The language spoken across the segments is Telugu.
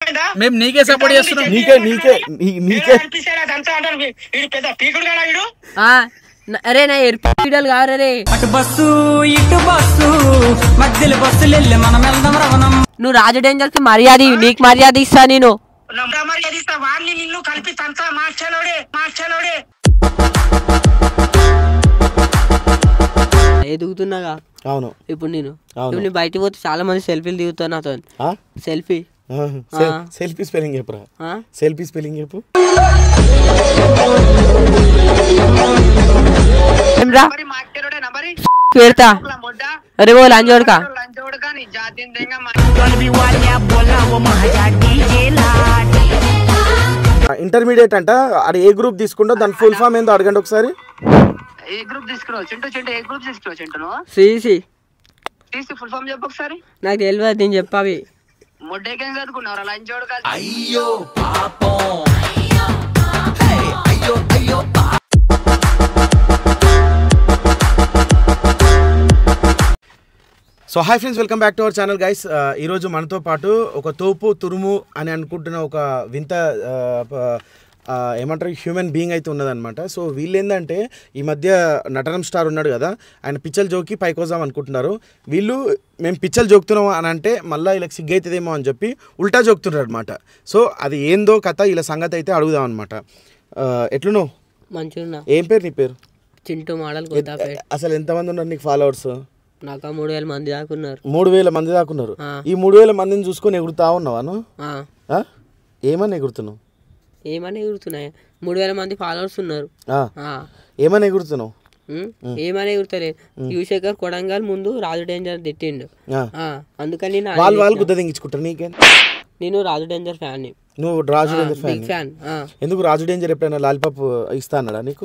అర్థమైందా మేము నీకే సపోర్ట్ చేస్తున్నాం నీకే నీకే నీ- నీకే అనిపిస్తాడు అదంతా అంటారు వీ- వీడు పెద్ద పీకుడు కదా వీడు ఆ, న- అరే నా ఎరుపు వీడియోలు కాదు రే అటు బస్సు ఇటు బస్సు మధ్యలో బస్సులు వెళ్ళి మనం వెళ్దాం రవణం నువ్వు రాజు డేంజర్ కి మర్యాద ఇవ్వు. నీకు మర్యాద ఇస్తా నేను నమ్మ మరి అది ఇస్తా వాడిని నిన్ను కలిపి తంతా మార్చాలోడే మార్చాలోడే ఎదుగుతున్నాగా అవును ఇప్పుడు నేను అవును. ఇప్పుడు నేను బయటికి పోతే చాలా మంది సెల్ఫీలు దిగుతా నాతో ఆ? సెల్ఫీ ఆ, సెల్- సెల్ఫీ స్పెల్లింగ్ చెప్పురా ఆ? సెల్ఫీ స్పెల్లింగ్ చెప్పు ఏమ్రా మరి మార్చాలోడే నంబరి పెడతా మొడ్డ అరే ఓ లంచోడుకా లంచోడు కానీ జాతి ఇంటర్మీడియట్ అంట అది ఏ గ్రూప్ తీసుకుంటో దాని ఫుల్ ఫామ్ ఏందో అడగండి ఒకసారి ఏ గ్రూప్ తీసుకురావు చింటూ చింటూ ఏ గ్రూప్ తీసుకురావు చింటూ సిసి తీసి ఫుల్ ఫామ్ చెప్పు ఒకసారి నాకు తెలియదు నేను చెప్పావి మొడ్డేకేం చదువుకున్నావు లంచోడు కాదు so hi friends welcome back to our channel guys ఈరోజు మనతో పాటు ఒక తోపు తురుము అని అనుకుంటున్న ఒక వింత ఆ, ప- ఆ, ఏమంటారు హ్యూమన్ బీయింగ్ అయితే ఉన్నదన్నమాట సో వీళ్ళు ఏంటంటే ఈ మధ్య నటనం స్టార్ ఉన్నాడు కదా ఆయన పిచ్చలు జోకి పైకోదాం అనుకుంటున్నారు వీళ్ళు మేము పిచ్చలు జోకుతున్నాం అని అంటే మళ్ళీ ఇలా సిగ్గు అవుతుందేమో అని చెప్పి ఉల్టా జోకుతున్నారు అనమాట సో అది ఏందో కథ ఇలా సంగతి అయితే అడుగుదాం అనమాట ఎట్లునో మంచిగా ఏం పేరు నీ పేరు చింటూ మోడల్ కొత్తపేట అసలు ఎంతమంది ఉన్నారు నీకు ఫాలోవర్స్ నాకు ఆ మూడు వేల మంది దాకా ఉన్నారు మూడు వేల మంది దాకా ఉన్నారు ఆ. ఈ మూడు వేల మందిని చూసుకొని ఎగురుతా ఉన్నావా నువ్వు? ఆ, ఆ ఏమని ఎగురుతున్నావు ఏమని ఎగురుతున్నాయి మూడు వేల మంది ఫాలోవర్స్ ఉన్నారు ఆ, ఆ, ఏమని ఎగురుతున్నావు ఉమ్, ఏమని ఎగురుతలే యువశేఖర్ కొడంగల్ ముందు రాజు డేంజర్ తిట్టిండు ఆ. ఆ, అందుకని నా వాళ్ళు వాళ్ళు గుద్ద దింగించుకుంటారు నీకేం నేను రాజు డేంజర్ ఫ్యాన్ నువ్వు Raju danger fan big fan ఆ. ఎందుకు రాజు డేంజర్ ఎప్పుడైనా లాలిపాప్ ఇస్తా అన్నాడా నీకు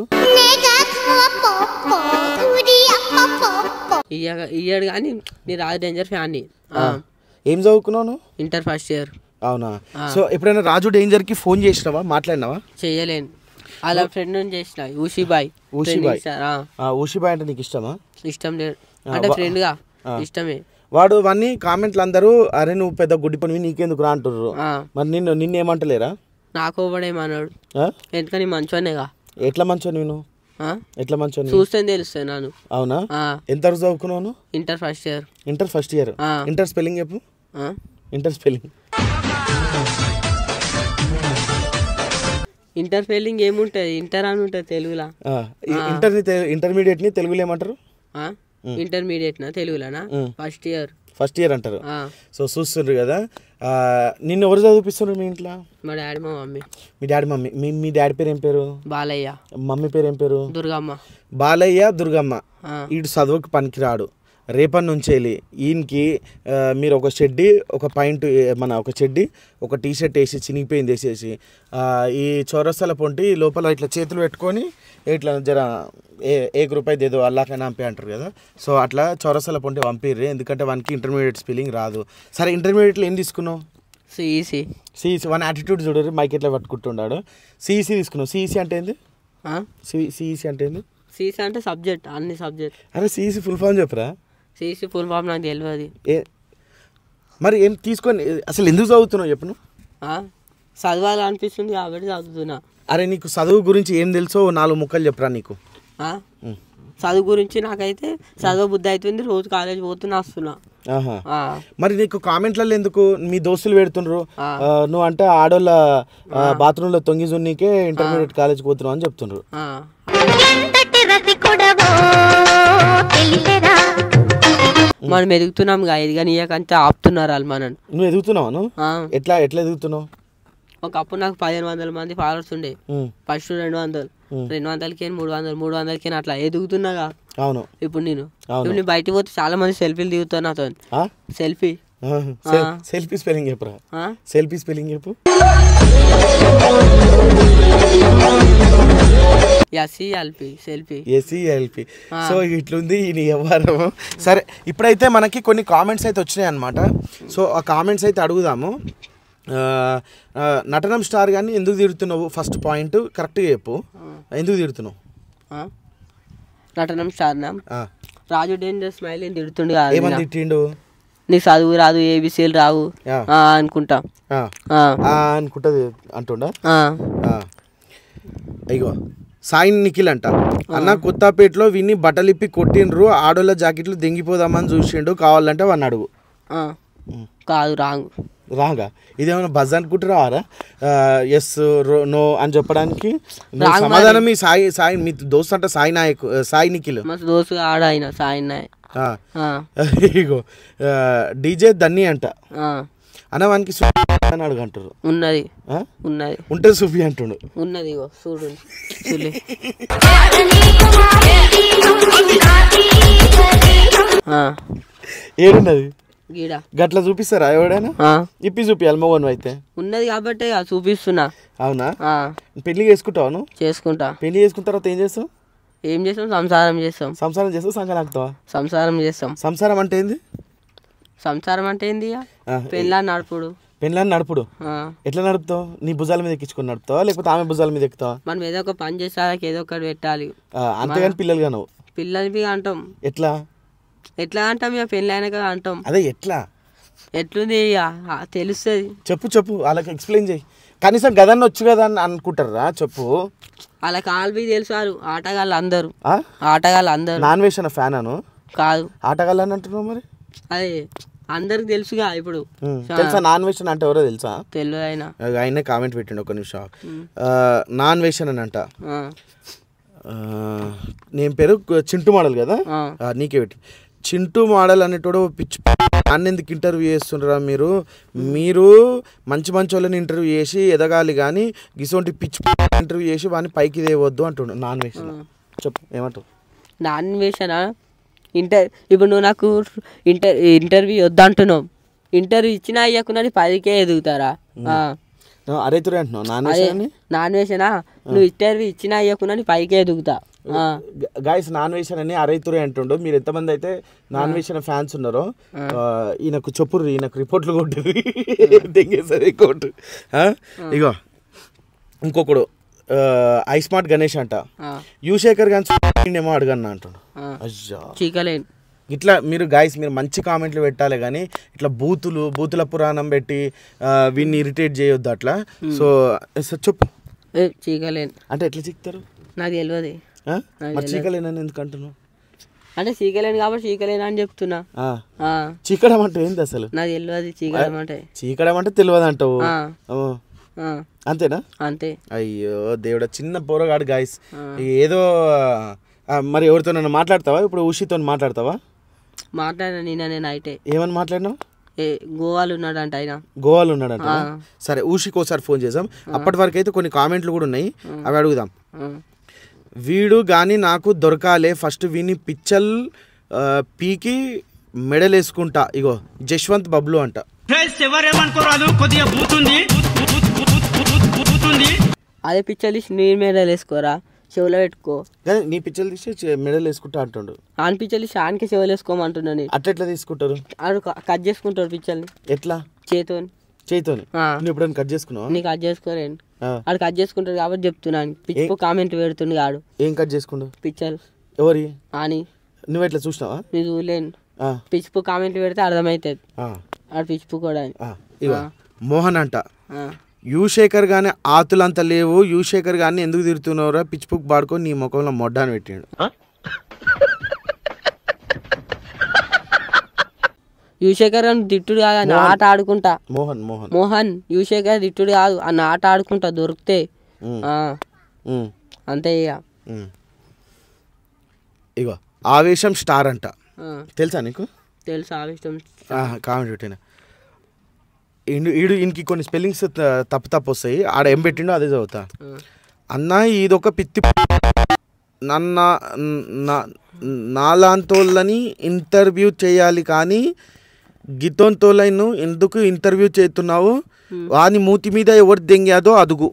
ఇయ్య- ఇయ్యాడు కానీ నేను రాజు డేంజర్ ఫ్యాన్ని ఏం చదువుకున్నావు నువ్వు? ఇంటర్ ఫస్ట్ ఇయర్ అవునా సో ఎప్పుడైనా రాజు డేంజర్ కి ఫోన్ చేసినావా మాట్లాడినావా చెయ్యలేను అలా ఫ్రెండ్ చేసిన ఊషిబాయ్ ఊషిబాయ్. Friend ఇస్తా- ఆ, ఆ, ఊషిబాయ్ అంటే నీకు ఇష్టమా ఇష్టం లేదు అంటే ఫ్రెండ్ గా ఇష్టమే వాడు అవన్నీ కామెంట్లు అందరూ అరే నువ్వు పెద్ద గుడ్డి పనివి నీకెందుకు రా అంటుర్రు ఆ, మరి నిన్ను నిన్ను ఏమంటలేరా నాకు ఒకడేమన్నాడు ఆ? ఎందుకని మంచోనేగా ఎట్లా మంచో నేను ఆ? ఎట్లా మంచో చూస్తే తెలుస్తాయి నాను అవునా ఆ, ఎంత వరకు చదువుకున్నావు నువ్వు? Inter first year inter first year ఆ. ఇంటర్ స్పెల్లింగ్ చెప్పు ఆ? ఇంటర్ స్పెల్లింగ్ ఇంటర్ ఫెయిలింగ్ ఏముంటుంది ఇంటర్ అని ఉంటుంది తెలుగులా ఇంటర్ ఇంటర్మీడియట్ ని తెలుగులో ఏమంటారు ఆ? ఇంటర్మీడియట్ నా తెలుగులోనా ఫస్ట్ ఇయర్ ఫస్ట్ ఇయర్ అంటారు ఆ, సో చూస్తుండ్రు కదా ఆ, నిన్ను ఎవరు చదివిపిస్తున్నారు మీ ఇంట్లో మా డాడీ మా మమ్మీ మీ డాడీ మమ్మీ మీ మీ డాడీ పేరు ఏం పేరు బాలయ్య మమ్మీ పేరు ఏం పేరు దుర్గమ్మ బాలయ్య దుర్గమ్మ ఆ. ఈడు చదువుకు పనికిరాడు రేపటి నుంచి వెళ్ళి ఈయనకి ఆ, మీరు ఒక చెడ్డి ఒక పాయింట్ మన ఒక చెడ్డి ఒక టీ షర్ట్ వేసి చినిగిపోయింది వేసేసి ఆ, ఈ చౌరస్తాల పొంటి లోపల ఇట్లా చేతులు పెట్టుకొని ఇట్లా జర ఏ ఏ గ్రూప్ అయితే ఏదో అల్లాకైనా పంపి అంటారు కదా సో అట్లా చౌరస్తాల పొంటి పంపిర్రి ఎందుకంటే వానికి ఇంటర్మీడియట్ స్పెల్లింగ్ రాదు సరే ఇంటర్మీడియట్లో ఏం తీసుకున్నావు సిఈసి సిఈసి వన్ యాటిట్యూడ్ చూడరు మైక్ ఎట్లా పట్టుకుంటున్నాడు సిఈసి తీసుకున్నావు సిఈసి అంటే ఏంది సిఈసి అంటే ఏంది సిఈసి అంటే సబ్జెక్ట్ అన్ని సబ్జెక్ట్ అరే సిఈసి ఫుల్ ఫామ్ చెప్పరా సిఈసి ఫుల్ ఫామ్ నాకు తెలియదు ఏ మరి ఏం తీసుకొని అసలు ఎందుకు చదువుతున్నావు చెప్పు నువ్వు? ఆ? చదవాలనిపిస్తుంది కాబట్టి చదువుతున్నా అరే నీకు చదువు గురించి ఏం తెలుసో ఓ నాలుగు ముక్కలు చెప్పరా నీకు ఆ? చదువు గురించి నాకైతే చదువు బుద్ధి అవుతుంది రోజు కాలేజ్ పోతున్నా వస్తున్నా ఆహా ఆ. మరి నీకు కామెంట్లలో ఎందుకు మీ దోస్తులు పెడుతుండ్రు ఆ. ఆ, నువ్వు అంటే ఆడోళ్ళ బాత్రూంలో తొంగి జున్నీకే ఇంటర్మీడియట్ కాలేజ్కి పోతున్నావు అని చెప్తుండ్రు ఆ. మనం ఎదుగుతున్నాం గా ఎదగనీయకంటే ఆపుతున్నారు వాళ్ళు మనని నువ్వు ఎదుగుతున్నావు నువ్వు ఆ. ఎట్లా ఎట్లా ఎదుగుతున్నావు ఒకప్పుడు నాకు పదిహేను వందల మంది ఫాలోవర్స్ ఉండే ఉమ్, ఫస్ట్ రెండు వందలు రెండు వందలకి మూడు వందలు మూడు వందలకి అట్లా ఎదుగుతున్నాగా అవును ఇప్పుడు నేను అవును. ఇప్పుడు నేను బయటికి పోతే చాలా మంది సెల్ఫీలు దిగుతా నాతో ఆ? సెల్ఫీ ఆ, సెల్- సెల్ఫీ స్పెల్లింగ్ చెప్పురా సెల్ఫీ స్పెల్లింగ్ చెప్పు SC LP selfie SCLP so ఇట్లుంది ఈ వ్యవహారం సరే ఇప్పుడైతే మనకి కొన్ని కామెంట్స్ అయితే వచ్చినాయి అనమాట సో ఆ కామెంట్స్ అయితే అడుగుదాము ఆ, ఆ, నటనం స్టార్ కానీ ఎందుకు తిడుతున్నావు ఫస్ట్ పాయింట్ కరెక్ట్గా చెప్పు ఎందుకు తిడుతున్నావు నటనం స్టార్ నా ఆ, రాజు డేంజర్ స్మైల్ తిడుతుండే కాదు ఏమని తిట్టిండు నీకు చదువు రాదు ఏబిసీలు రావు యా. ఆ, అనుకుంటా ఆ. ఆ, ఆ అనుకుంటది అంటుండా ఆ, ఆ. ఇగో సాయి నిఖిల్ అంట అన్న కొత్తపేటలో విన్ని బట్టలిప్పి కొట్టిండ్రు ఆడోళ్ళ జాకెట్లు దెంగిపోదామని చూసిండు కావాలంటే వాడిని అడుగు ఆ. కాదు రాంగ్ రాగా ఇదేమైనా బజ్ అనుకుంటున్నావారా ఎస్ నో అని చెప్పడానికి నువ్వు రాంగ్ సమాధానం మీ సాయి సాయి మీ దోస్త్ అంటే సాయి నాయక్ సాయి నిఖిల్ మా దోస్తు ఆడ ఆయన సాయినాయ్ ఆ. ఆ, ఇగో డీజే దన్ని అంట ఆ. అన్న వానికి సు- అని అడుగంటారు ఉన్నది ఆ? ఉన్నది ఉంటే సుఫీ అంటుండు ఉన్నది ఇగో చూడు చూలే ఆ, ఏడున్నది గీడ గట్ల చూపిస్తారా ఎవడైనా ఆ, ఇప్పి చూపియాలి మగవను అయితే ఉన్నది కాబట్టి ఇక చూపిస్తున్నా అవునా ఆ, పెళ్లి చేసుకుంటావు నువ్వు చేసుకుంటా పెళ్లి చేసుకున్న తర్వాత ఏం చేస్తావు ఏం చేస్తాం సంసారం చేస్తాం సంసారం చేస్తావు సంఘం ఆగుతావా సంసారం చేస్తాం సంసారం అంటే ఏంది సంసారం అంటే ఏంది ఇక? ఆ, పెళ్ళా నడుపుడు పెళ్ళాన్ని నడుపుడు ఆ, ఎట్లా నడుపుతావు నీ భుజాల మీద ఎక్కించుకొని నడుపుతావా లేకపోతే ఆమె భుజాల మీద ఎక్కుతావా మనం ఏదో ఒక పని చేసేదానికి ఏదో ఒకటి పెట్టాలి ఆ, అంతేగాని పిల్లలుగా నువ్వు పిల్లలవి అంటాం ఎట్లా ఎట్లా అంటాం ఇక పెళ్ళి అయినాక అంటాం అదే ఎట్లా ఎట్లుంది ఇక ఆ, తెలుస్తుంది చెప్పు చెప్పు వాళ్ళకి ఎక్స్ప్లెయిన్ చేయి కనీసం గదన్న వచ్చు కదా అని అనుకుంటారా చెప్పు వాళ్ళ కాల్వి తెలుసారు ఆటగాళ్ళు అందరు ఆ? ఆటగాళ్ళు అందరు నాన్ వెజ్ అన్న ఫ్యాన్ అను కాదు ఆటగాళ్ళు అని అంటున్నావు మరి అదే అందరికి తెలుసుగా ఇప్పుడు ఉమ్, తెలుసా నాన్ వెజ్ అంటే ఎవరో తెలుసా తెలియదు ఆయన ఆయనే కామెంట్ పెట్టండి ఒక నిమిషం ఆ, నాన్ వెజ్ అని అంట ఆ, ఆ, నేను పేరు చింటూ మోడల్ కదా ఆ. ఆ, నీకే పెట్టి చింటూ మోడల్ అనేటోడు పిచ్చి అన్న ఎందుకు ఇంటర్వ్యూ చేస్తుండ్రా మీరు మీరు మంచి మంచి వాళ్ళని ఇంటర్వ్యూ చేసి ఎదగాలి కానీ గిసోంటి పిచ్చి ఇంటర్వ్యూ చేసి వాడిని పైకి తేవద్దు అంటుండు నాన్ వెజ్ చెప్పు ఏమంటావు నాన్ వేషనా ఇంటర్ ఇప్పుడు నువ్వు నాకు ఇంటర్ ఇంటర్వ్యూ వద్దంటున్నావు ఇంటర్వ్యూ ఇచ్చినా అయ్యకున్నా పదికే ఎదుగుతారా ఆ. నువ్వు అరైతురే అంటున్నావు నాన్ వెజ్ అదే అని నాన్ వేషనా నువ్వు ఇంటర్వ్యూ ఇచ్చినా అయ్యకున్నా పైకే ఎదుగుతా ఆ. గాయస్ నాన్ వెజ్ అని అరైతురే అంటుండు మీరు ఎంతమంది అయితే నాన్ వెజ్ అనే ఫ్యాన్స్ ఉన్నారో ఆ, ఈయనకు చెప్పుర్రి ఈయనకు రిపోర్ట్లు కొట్టుర్రి దెంగేసరి కోర్టు ఇగో ఇంకొకడు ఆ, ఐ స్మార్ట్ గణేష్ అంట ఆ. యుశేఖర్ గాని ఏమో అడగన్నా అంటుండు ఆ. అయ్యా చీకలేను ఇట్లా మీరు గాయస్ మీరు మంచి కామెంట్లు పెట్టాలి కానీ ఇట్లా బూతులు బూతుల పురాణం పెట్టి ఆ, వీన్ని ఇరిటేట్ చేయొద్దు అట్లా సో సో చెప్పు ఏ చీకలేను అంటే ఎట్లా చిక్తారు నాకు తెలియదు ఆ? మరి చీకలేనని ఎందుకు అంటున్నావు అంటే చీకలేను కాబట్టి చీకలేను అని చెప్తున్నా ఆ. ఆ. చీకడం అంటే ఏంది అసలు నాకు తెలియదు చీకలం అంటే చీకడం అంటే తెలియదు అంటావు ఆ. ఓ. ఆ. అంతేనా అంతే అయ్యో దేవుడా చిన్న పోరగాడు గాయస్ ఏదో ఆ, మరి ఎవరితో నన్ను మాట్లాడతావా ఇప్పుడు ఉషితో మాట్లాడతావా మాట్లాడిన నిన్న నేను అయితే ఏమని మాట్లాడినావు ఏ గోవాలు ఉన్నాడంట ఆయన గోవాలో ఉన్నాడంట సరే ఊషికి ఒకసారి ఫోన్ చేద్దాం అప్పటి వరకు అయితే కొన్ని కామెంట్లు కూడా ఉన్నాయి అవి అడుగుదాం ఆ. వీడు కానీ నాకు దొరకాలే ఫస్ట్ వీని పిచ్చల్ ఆ, పీకి మెడల్ వేసుకుంటా ఇగో జశ్వంత్ బబ్లు అంట ఫ్రెండ్స్ ఎవరేమనుకోరాదు కొద్దిగా బూతుంది బూతుంది అదే పిక్చర్ తీసి నీరు మీద వేసుకోరా చెవులో పెట్టుకో కానీ నీ పిచ్చలు తీసి చె- మెడల్ వేసుకుంటా అంటుండు ఆన్ పిక్చర్ తీసి ఆన్కి చెవులు వేసుకోమంటున్నా నేను అట్లెట్లా తీసుకుంటారు ఆడు క- కట్ చేసుకుంటాడు పిక్చర్ని ఎట్లా చేతోని చేయితోని ఆ. నువ్వు ఎప్పుడైనా కట్ చేసుకున్నావా నీకు కట్ చేసుకోలేను ఆ. ఆడు కట్ చేసుకుంటాడు కాబట్టి చెప్తున్నాను పిచ్చి కామెంట్ పెడుతుంది ఆడు ఏం కట్ చేసుకుండు పిక్చర్ ఎవరి అని నువ్వు ఎట్లా చూసినావా నువ్వు చూడలేను ఆ, పిచ్చిపు కామెంట్లు పెడితే అర్థమవుతుంది ఆ, ఆడు పిచ్చిపు కూడా అని ఆ. ఇగో మోహన్ అంట ఆ. యూశేఖర్ గాని ఆతులంత లేవు యూశేఖర్ గాని ఎందుకు తిరుగుతున్నావురా పిచ్ పుక్ పాడుకొని నీ ముఖంలో మొడ్డాన్ని పెట్టిండు యువశేఖర్ అని తిట్టుడు కాదు అని ఆట ఆడుకుంటా మోహన్ మోహన్ మోహన్ యువశేఖర్ తిట్టుడు కాదు అన్న ఆట ఆడుకుంటా దొరికితే ఉమ్, ఆ, ఉమ్, అంతే ఇక ఉమ్. ఇగో ఆవేశం స్టార్ అంట ఆ, తెలుసా నీకు తెలుసు ఆవిష్టం కామెంట్ పెట్టిన ఈడు ఈడు ఈయనకి కొన్ని స్పెల్లింగ్స్ తప్పు తప్పు వస్తాయి ఆడ ఏం పెట్టిండో అదే చదువుతా అన్న ఇదొక పిత్తి నన్న నా- నాలాంతోళ్ళని ఇంటర్వ్యూ చేయాలి కానీ గితోంతోళ్ళను ఎందుకు ఇంటర్వ్యూ చేస్తున్నావు వాని మూతి మీద ఎవరు దెంగాదో అదుగు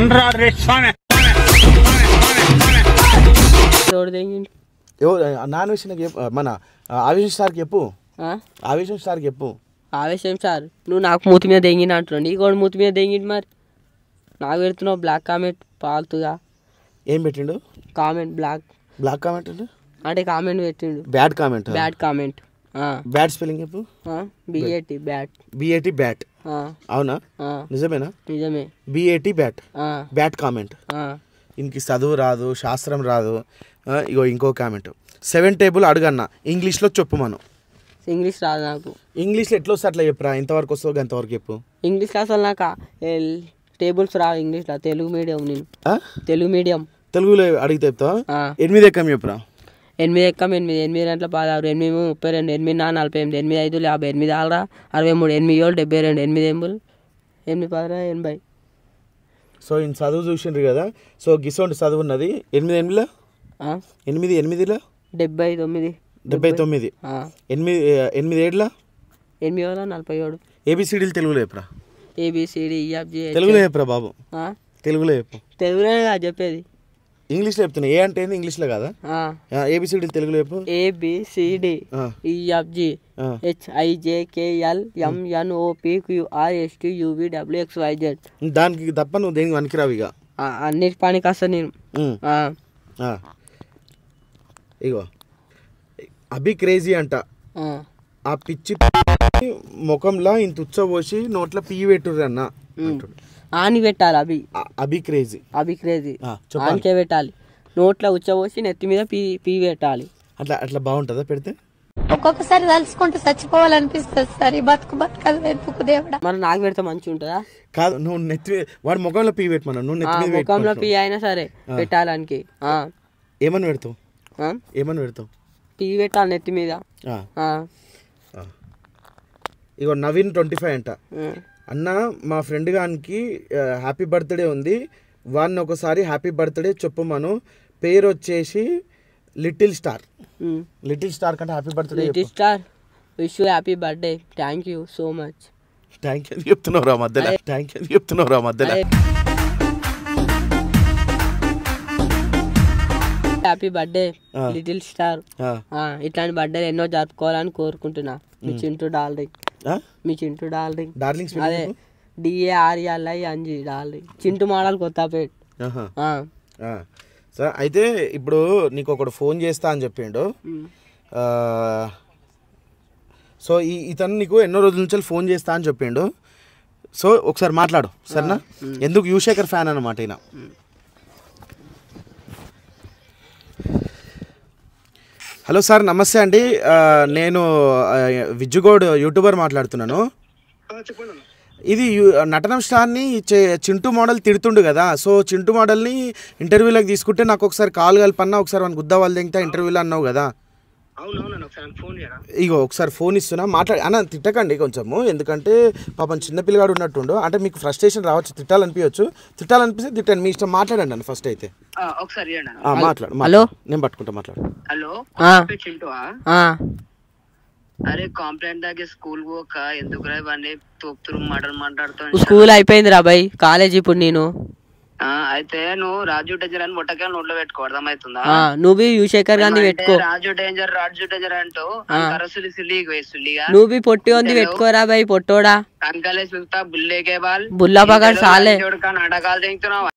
తోడు తెగిండు ఎవరు నాన్ వెజ్ నాకు చెప్పు మన ఆవేశం స్టార్కి చెప్పు ఆ? ఆవేశం స్టార్కి చెప్పు ఆవేశం సార్ నువ్వు నాకు మూతి మీద దెంగిన అంటున్నావు నీ కూడా మూతి మీద దెంగిండు మరి నాకు పెడుతున్నావు బ్లాక్ కామెంట్ పాల్తుగా ఏం పెట్టిండు కామెంట్ బ్లాక్ బ్లాక్ కామెంట్ అంటే అంటే కామెంట్ పెట్టిండు బ్యాడ్ కామెంట్ బ్యాడ్ కామెంట్ ఆ, బ్యాట్ స్పెల్లింగ్ చెప్పు ఆ, బిఏటి బ్యాట్ బిఏటి బ్యాట్ ఆ, అవునా ఆ, నిజమేనా నిజమే బిఏటి బ్యాట్ ఆ, బ్యాట్ కామెంట్ ఆ, ఇంక చదువు రాదు శాస్త్రం రాదు ఆ, ఇగో ఇంకో కామెంట్ సెవెన్ టేబుల్ అడుగన్న ఇంగ్లీష్లో చెప్పు మనం ఇంగ్లీష్ రాదు నాకు ఇంగ్లీష్లో ఎట్లా వస్తే అట్లా చెప్పురా ఇంతవరకు వస్తావు అంతవరకు చెప్పు ఇంగ్లీష్లో అసలు నాకు ఆ- ఎల్- టేబుల్స్ రావు ఇంగ్లీష్లో తెలుగు మీడియం నేను ఆ? తెలుగు మీడియం తెలుగులో అడిగితే చెప్తావా ఆ, ఎనిమిది ఎక్కం చెప్పురా ఎనిమిది ఎక్కం ఎనిమిది ఎనిమిది గంటల పదహారు ఎనిమిది మూడు ముప్పై రెండు ఎనిమిది నాలుగు నలభై ఎనిమిది ఎనిమిది ఐదు యాభై ఎనిమిది ఆరు అరవై మూడు ఎనిమిది ఏడు డెబ్బై రెండు ఎనిమిది ఎనిమిది ఎనిమిది పదహారు ఎనభై సో ఈయన చదువు చూసిండ్రు కదా సో గిసోంటి చదువు ఉన్నది ఎనిమిది ఎనిమిదిలో ఆ, ఎనిమిది ఎనిమిదిలో డెబ్బై తొమ్మిది డెబ్బై తొమ్మిది ఆ, ఎనిమిది ఎనిమిది ఏడులో ఎనిమిది వేల నలభై ఏడు ఏబిసిడీలు తెలుగులో చెప్పురా ఏబిసిడి ఈఎఫ్జి తెలుగులో చెప్పురా బాబు తెలుగులో చెప్పు తెలుగునే కదా చెప్పేది ఇంగ్లీష్లో చెప్తున్నా ఏ అంటే ఏంది ఇంగ్లీష్లో కదా ఏబిసిడీలు తెలుగులో చెప్పు ఏబిసిడి ఆ, ఈఎఫ్జి ఆ. HIJKL MNOP QR ST UV W X YZ దానికి తప్ప నువ్వు దేనికి వనికిరావు ఇక అన్నిటి పనికి వస్తా నేను ఉమ్, ఆ, ఆ. ఇగో అభి క్రేజీ అంట ఆ, ఆ పిచ్చి ముఖంలో ఇంత ఉచ్చబోసి నోట్లో పియ్యి పెట్టుర్రు అన్న అంటాడు. ఆని పెట్టాలి అభి ఆ- అభి క్రేజీ అభి క్రేజీ ఆ, చెప్పాలి. ఆనికే పెట్టాలి నోట్లో ఉచ్చబోసి నెత్తి మీద పీ పీ పెట్టాలి అట్లా అట్లా బాగుంటుందా పెడితే ఒక్కొక్కసారి తలుచుకుంటూ చచ్చిపోవాలనిపిస్తుంది సార్ ఈ బతుకు బతకదు వెతుకు దేవుడా మరి నాకు పెడితే మంచిగా ఉంటుందా కాదు నువ్వు నెత్తి మీద- వాడి ముఖంలో పియ్యి పెట్టమన్నా నువ్వు ఆ, నెత్తి మీద ముఖంలో పెట్టుకుంటున్నావు. పీ అయినా సరే పెట్టాలానికి ఆ, ఏమని పెడతావు ఆ, ఏమని పెడతావు పీ పెట్టాలి నెత్తి మీద ఆ, ఆ, ఆ. ఇగో నవీన్ ట్వంటీ ఫైవ్ అంట ఆ. అన్న మా ఫ్రెండ్ గానికి హ్యాపీ బర్త్డే ఉంది వాడిని ఒకసారి హ్యాపీ బర్త్డే చెప్పమను పేరు వచ్చేసి little star um. Little star కంటే happy birthday little star wish you happy birthday thank you so much thank you చెప్తున్నావు రా మధ్యలో థ్యాంక్ యూ చెప్తున్నావు రా మధ్యలో హ్యాపీ బర్త్డే ఆ. లిటిల్ స్టార్ ఆ, ఇట్లాంటి బర్త్డేలు ఎన్నో జరుపుకోవాలని కోరుకుంటున్నా మీ చింటూ డాల్రింగ్ ఆ? మీ చింటూ డాల్రింగ్ డార్లింగ్ స్పెల్లింగ్ అదే చెప్పు. DARLI Anji darling Chintu model Kothapet ఆహా. ఆ, ఆ. సరే అయితే ఇప్పుడు నీకు ఒకడు ఫోన్ చేస్తా అని చెప్పిండు ఉమ్. ఆ, సో ఈ ఇతను నీకు ఎన్నో రోజుల నుంచి ఫోన్ చేస్తా అని చెప్పిండు సో ఒకసారి మాట్లాడు సరేనా ఎందుకు యువశేఖర్ ఫ్యాన్ అనమాట ఈయన హలో సార్ నమస్తే అండి ఆ, నేను ఆ, విజ్జుగౌడ్ యూట్యూబర్ మాట్లాడుతున్నాను ఇది యు- నటనం స్టార్ని చే- చింటూ మోడల్ తిడుతుండు కదా సో చింటూ మోడల్ని ఇంటర్వ్యూలోకి తీసుకుంటే నాకు ఒకసారి కాల్ కలపన్నా ఒకసారి మన గుద్ద వాళ్ళు దింగితే ఇంటర్వ్యూలో అన్నావు కదా అవునవును ఒకసారి ఫోన్ చేయరా ఇగో ఒకసారి ఫోన్ ఇస్తున్నా మాట్లాడి అన్న తిట్టకండి కొంచెము ఎందుకంటే పాపం చిన్న పిల్లగాడు ఉన్నట్టుండు అంటే మీకు ఫ్రస్ట్రేషన్ రావచ్చు తిట్టాలనిపించవచ్చు తిట్టాలనిపిస్తే తిట్టండి మీ ఇష్టం మాట్లాడండి అన్న ఫస్ట్ అయితే ఒకసారి ఇవ్వండి ఆ, మాట్లాడు హలో? మాట్లాడు. నేను పట్టుకుంటా మాట్లాడు హలో ఆ. చింటువా ఆ, అరే కాంప్లైంట్ దాకా స్కూల్ పోక ఎందుకు ఇవన్నీ తోపుతురు మాటలు మాట్లాడుతావు నువ్వు స్కూల్ అయిపోయింది రా బాయ్ కాలేజ్ ఇప్పుడు నేను ఆ, అయితే నువ్వు రాజు డేంజర్ అని ముట్టగా నోట్లో పెట్టుకో అర్థమవుతుందా ఆ, నువ్వు బి యువశేఖర్ గాంధీ అంటే పెట్టుకో రాజు డేంజర్ రాజు డేంజర్ అంటూ కరసులి సులి సుల్లిగా నువ్వు బి పొట్టి ఉంది పెట్టుకోరా బాయ్ పొట్టోడా కంకలే సుల్తా బుల్లే के बाल బుల్లా పగాడు సాలే जोड़का నాటకాలు దింగుతున్నావు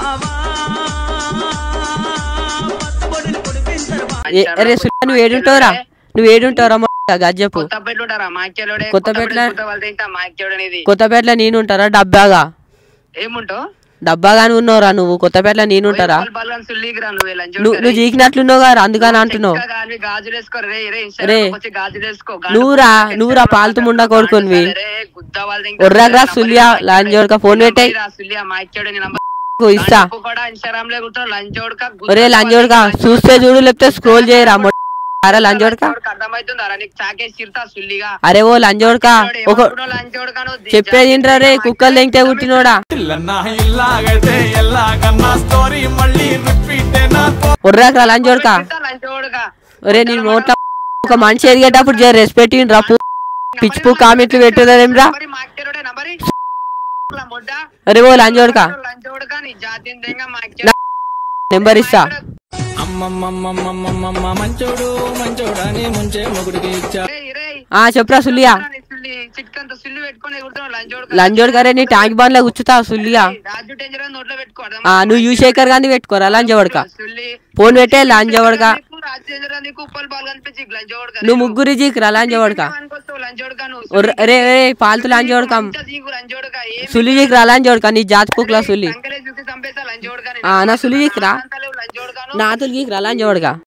ఏ- అరే సుల్లా నువ్వు ఏడుంటావురా నువ్వు ఏడుంటావురా గది చెప్పు కొత్తపేట ఉంటారా మాక్యాలోడే కొత్తపేటలో- కొత్త వాళ్ళు తింటా మాక్యాడు అనేది కొత్తపేటలో నేను ఉంటారా డబ్బాగా ఏముంటావు డబ్బాగాని ఉన్నావురా నువ్వు కొత్తపేటలో నేను ఉంటారా బల్గన్ సుల్లికి రా నువ్వు లంచ్ నువ్వు నువ్వు చీకినట్లున్నావు కదా అందుకని అంటున్నావు గాజులు వేసుకో రే రే రే. ఇన్స్టాగ్రామ్ వచ్చి గాజులు వేసుకో నువ్వురా నువ్వురా పాలతు ముండా కొడుకునివి రే గుద్ద వాళ్ళు తింటా. ఒర్రాగ్రా సుల్లియా లాంజోడ్క ఫోన్ పెట్టాయి రా సుల్లియా మాక్యాడు నీ నంబర్ ఇస్తా కూడా ఇన్స్టాగ్రామ్ లో కూర్చొని లంచ్ ఓడక ఒరే లంజోడ్క చూస్తే చూడు లేకపోతే స్క్రోల్ చేయరా మొ- అరే లంజోడ్క అర్థమవుతుంది అరా నీకు చాకేసి చిరుతా సుల్లిగా అరే ఓ లంజోడ్క ఒక లంచ్ ఓడకను చెప్పేది ఏంట్రా రే కుక్కలు తెంగితే పుట్టినోడా ఇల్లన్నా ఇల్లాగైతే ఎల్లాగన్నా స్టోరీ మళ్ళీ రిపీట్ ఒర్రాకరా లంజోడ్క లంచ్ ఓడక ఒరే నేను నోట్ల ఒక మనిషి ఎదిగేటప్పుడు జర రెస్పెక్ట్ రా పూ పిచ్చి పూ కామెంట్లు పెట్టున్నారేమ్రా మరి మాక్యాడే నంబరి మొడ్డ అరే ఓ లంజోడ్క లంచ్ ఓడక నీ జాతి దెంగ నా నెంబర్ ఇస్తా అమ్మమ్మమ్మమ్మమ్మమ్మ మంచోడు మంచోడని ముంచే మొగుడికి ఇచ్చా ఆ చెప్పురా సుల్లియా చిట్కంత సుల్లి పెట్టుకొని ఎగురుతున్నావు లంచ్ ఓడక లంజోడ్క రే నీ ట్యాంక్ బండ్ లో కూర్చుతా సుల్లియా రాజు డేంజర్ అని నోట్లో పెట్టుకో ఆ నువ్వు యువశేఖర్ గాంధీ పెట్టుకోరా లంజోడ్క సుల్లి ఫోన్ పెట్టే లంజోడ్క నీకు రాజేంద్ర నీకు ఉప్పల్ బాల్ కనిపించి లంచోడుగా నువ్వు ముగ్గురి జీకి రా లాంజోడక లంచోడుగా రే రే పాలతు లాంజోడక లంచోడుగా ఏం సులి జీకి రా లాంజోడక నీ జాతి కుక్లా సులి సంకలే చూసి చంపేస్తా లంచోడుగా ఆ, నా సులి జీకి రా లంచోడుగాను నా తులికి రా లాంజోడక